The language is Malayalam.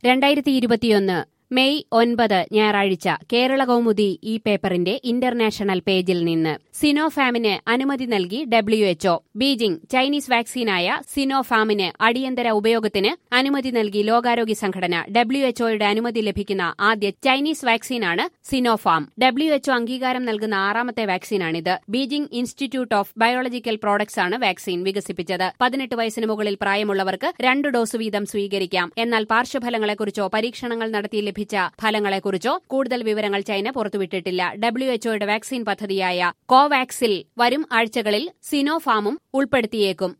രണ്ടായിരത്തി ഇരുപത്തിയൊന്ന് മെയ് ഒൻപത് ഞായറാഴ്ച കേരള കൗമുദി ഈ പേപ്പറിന്റെ ഇന്റർനാഷണൽ പേജിൽ നിന്ന് സിനോഫാമിന് അനുമതി നൽകി ഡബ്ല്യുഎച്ച്ഒ ബീജിംഗ് ചൈനീസ് വാക്സിനായ സിനോഫാമിന് അടിയന്തര ഉപയോഗത്തിന് അനുമതി നൽകി ലോകാരോഗ്യ സംഘടന ഡബ്ല്യുഎച്ച്ഒയുടെ അനുമതി ലഭിക്കുന്ന ആദ്യ ചൈനീസ് വാക്സിനാണ് സിനോഫാം ഡബ്ല്യുഎച്ച്ഒ അംഗീകാരം നൽകുന്ന ആറാമത്തെ വാക്സിനാണിത് Beijing Institute of Biological Products ആണ് വാക്സിൻ വികസിപ്പിച്ചത് പതിനെട്ട് വയസ്സിന് മുകളിൽ പ്രായമുള്ളവർക്ക് രണ്ട് ഡോസ് വീതം സ്വീകരിക്കാം എന്നാൽ പാർശ്വഫലങ്ങളെക്കുറിച്ചോ പരീക്ഷണങ്ങൾ നടത്തി ലഭിച്ച ഫലങ്ങളെക്കുറിച്ചോ കൂടുതൽ വിവരങ്ങൾ ചൈന പുറത്തുവിട്ടിട്ടില്ല ഡബ്ല്യുഎച്ച്ഒയുടെ വാക്സിൻ പദ്ധതിയായ കോവാക്സിൽ വരും ആഴ്ചകളിൽ സിനോഫാമും ഉൾപ്പെടുത്തിയേക്കും